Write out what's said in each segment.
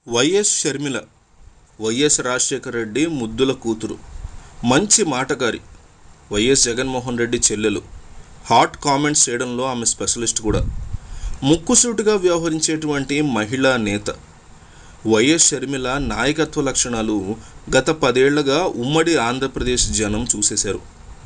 YS Sharmila YS Rajasekhara Reddy ముద్దుల కూతురు మంచి మాటకారి వైఎస్ జగన్మోహన్ రెడ్డి చెల్లెలు హాట్ కామెంట్స్ చేయడంలో ఆమె స్పెషలిస్ట్ కూడా ముక్కుసూటిగా వ్యవహరించేటువంటి మహిళా నేత వైఎస్ షర్మిల నాయకత్వ లక్షణాలు గత పదేళ్లుగా ఉమ్మడి ఆంధ్రప్రదేశ్ జనం చూసేశారు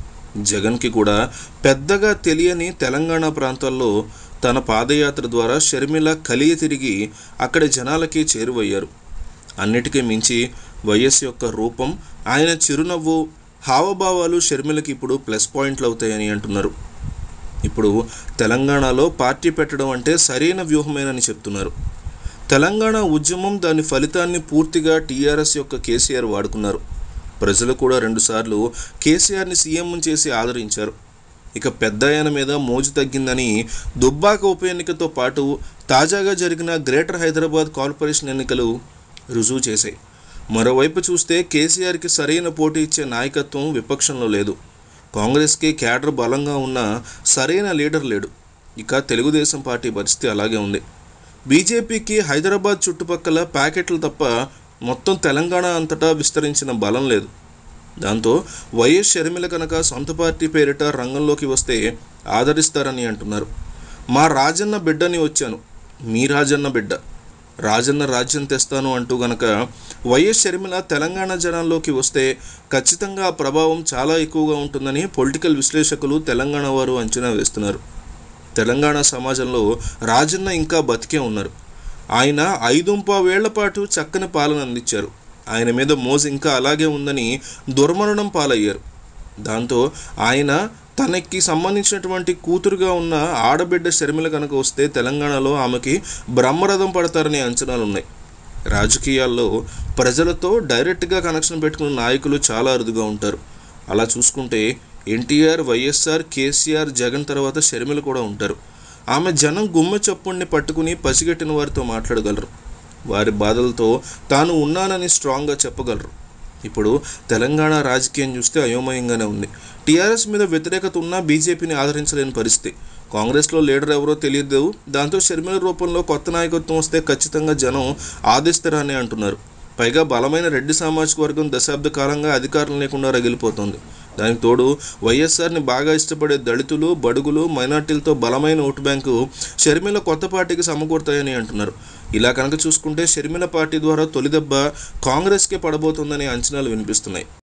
జగన్కి కూడా పెద్దగా తెలియని తెలంగాణ ప్రాంతాల్లో తన పాదయాత్ర ద్వారా షర్మిల కలియ తిరిగి అక్కడి జనాలకి చేరువయ్యారు అన్నిటికీ మించి వైఎస్ యొక్క రూపం ఆయన చిరునవ్వు హావభావాలు షర్మిలకి ఇప్పుడు ప్లస్ పాయింట్లు అవుతాయని అంటున్నారు ఇప్పుడు తెలంగాణలో పార్టీ పెట్టడం అంటే సరైన వ్యూహమేనని చెప్తున్నారు తెలంగాణ ఉద్యమం దాని ఫలితాన్ని పూర్తిగా టీఆర్ఎస్ యొక్క కేసీఆర్ వాడుకున్నారు ప్రజలు కూడా రెండుసార్లు కేసీఆర్ని సీఎం చేసి ఆదరించారు ఇక పెద్ద ఆయన మీద మోజు తగ్గిందని దుబ్బాక ఉప ఎన్నికతో పాటు తాజాగా జరిగిన గ్రేటర్ హైదరాబాద్ కార్పొరేషన్ ఎన్నికలు రుజువు చేశాయి మరోవైపు చూస్తే కేసీఆర్కి సరైన పోటీ ఇచ్చే నాయకత్వం విపక్షంలో లేదు కాంగ్రెస్కి క్యాడర్ బలంగా ఉన్న సరైన లీడర్ లేడు ఇక తెలుగుదేశం పార్టీ పరిస్థితి అలాగే ఉంది బీజేపీకి హైదరాబాద్ చుట్టుపక్కల ప్యాకెట్లు తప్ప మొత్తం తెలంగాణ అంతటా విస్తరించిన బలం లేదు దాంతో వైఎస్ షర్మిల కనుక సొంత పార్టీ పేరిట రంగంలోకి వస్తే ఆదరిస్తారని అంటున్నారు మా రాజన్న బిడ్డని వచ్చాను మీ రాజన్న బిడ్డ రాజన్న రాజ్యం తెస్తాను అంటూ గనక వైఎస్ షర్మిల తెలంగాణ జనాల్లోకి వస్తే ఖచ్చితంగా ఆ ప్రభావం చాలా ఎక్కువగా ఉంటుందని పొలిటికల్ విశ్లేషకులు తెలంగాణ వారు అంచనా వేస్తున్నారు తెలంగాణ సమాజంలో రాజన్న ఇంకా బతికే ఉన్నారు ఆయన ఐదుంపా వేళ్ల పాటు చక్కని పాలన అందించారు ఆయన మీద మోజు ఇంకా అలాగే ఉందని దుర్మరణం పాలయ్యారు దాంతో ఆయన తనకి సంబంధించినటువంటి కూతురుగా ఉన్న ఆడబిడ్డ షర్మిల కనుక వస్తే తెలంగాణలో ఆమెకి బ్రహ్మరథం పడతారనే అంచనాలు ఉన్నాయి రాజకీయాల్లో ప్రజలతో డైరెక్ట్గా కనెక్షన్ పెట్టుకున్న నాయకులు చాలా అరుదుగా ఉంటారు అలా చూసుకుంటే ఎన్టీఆర్ వైఎస్ఆర్ కేసీఆర్ జగన్ తర్వాత షర్మిల కూడా ఉంటారు ఆమె జనం గుమ్మె చప్పుడిని పట్టుకుని పసిగట్టిన వారితో మాట్లాడగలరు వారి బాధలతో తాను ఉన్నానని స్ట్రాంగ్గా చెప్పగలరు ఇప్పుడు తెలంగాణ రాజకీయం చూస్తే అయోమయంగానే ఉంది టీఆర్ఎస్ మీద వ్యతిరేకత ఉన్నా బీజేపీని ఆదరించలేని పరిస్థితి కాంగ్రెస్లో లీడర్ ఎవరో తెలియదు దాంతో షర్మిల రూపంలో కొత్త నాయకత్వం వస్తే ఖచ్చితంగా జనం ఆదిస్తారని అంటున్నారు పైగా బలమైన రెడ్డి సామాజిక వర్గం దశాబ్ద కాలంగా అధికారం లేకుండా రగిలిపోతుంది దానికి తోడు వైఎస్ఆర్ని బాగా ఇష్టపడే దళితులు బడుగులు మైనార్టీలతో బలమైన ఓటు బ్యాంకు షర్మిల కొత్త పార్టీకి సమకూరుతాయని అంటున్నారు ఇలా కనుక చూసుకుంటే షర్మిల పార్టీ ద్వారా తొలి దెబ్బ కాంగ్రెస్కే పడబోతుందనే అంచనాలు వినిపిస్తున్నాయి